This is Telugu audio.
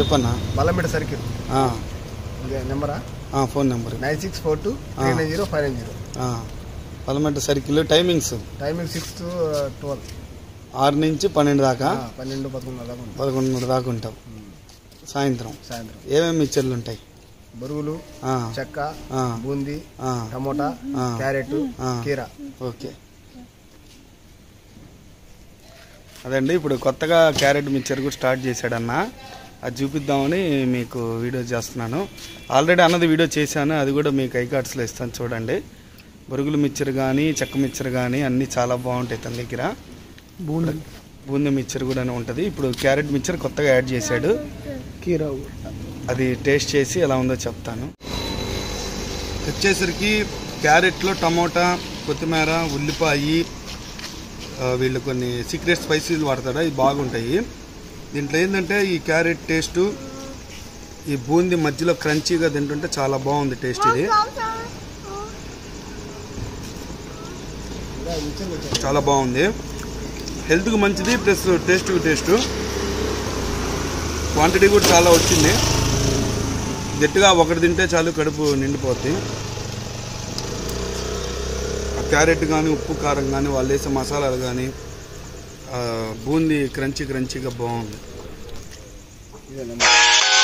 చెప్పన్నా బల్లమెట సర్కిల్ ఆ, ఇదే నెంబరా ఆ, phone number nine six four two three nine zero five nine zero Palametta circle timings timing six to twelve ఆరు నుంచి పన్నెండు దాకా పన్నెండు పదకొండు దాకా ఉంటుంది పదకొండున్నర దాకా ఉంటాం సాయంత్రం సాయంత్రం ఏమేమి మిక్చర్లు ఉంటాయి బరువులు ఆ, చెక్క ఆ, బూందీ ఆ, టమోటా ఆ. క్యారెట్ ఆ. కీరా ఓకే అదండి ఇప్పుడు కొత్తగా క్యారెట్ మిక్చర్ కూడా స్టార్ట్ చేశాడన్న అది చూపిద్దామని మీకు వీడియో చేస్తున్నాను ఆల్రెడీ అన్నది వీడియో చేశాను అది కూడా మీకు ఐకార్డ్స్లో ఇస్తాను చూడండి బొరుగుల మిక్చర్ కానీ చెక్క మిక్చర్ కానీ అన్నీ చాలా బాగుంటాయి తన దగ్గర బూందీ బూందీ మిక్చర్ కూడా ఉంటుంది ఇప్పుడు క్యారెట్ మిక్చర్ కొత్తగా యాడ్ చేశాడు కీరా అది టేస్ట్ చేసి ఎలా ఉందో చెప్తాను వచ్చేసరికి క్యారెట్లో టమోటా కొత్తిమీర ఉల్లిపాయ ఆ, వీళ్ళు కొన్ని సీక్రెట్ స్పైసీలు వాడతారా ఇవి బాగుంటాయి దీంట్లో ఏంటంటే ఈ క్యారెట్ టేస్టు ఈ బూందీ మధ్యలో క్రంచీగా తింటుంటే చాలా బాగుంది టేస్ట్ ఇది చాలా బాగుంది హెల్త్కి మంచిది ప్లస్ టేస్ట్కి టేస్ట్ క్వాంటిటీ కూడా చాలా వచ్చింది గట్టిగా ఒకటి తింటే చాలు కడుపు నిండిపోద్ది ఆ క్యారెట్ కానీ ఉప్పు కారం కానీ వాళ్ళు వేసే మసాలాలు కానీ బూందీ క్రంచీ క్రంచీగా బాగుంది ఇదే నెంబర్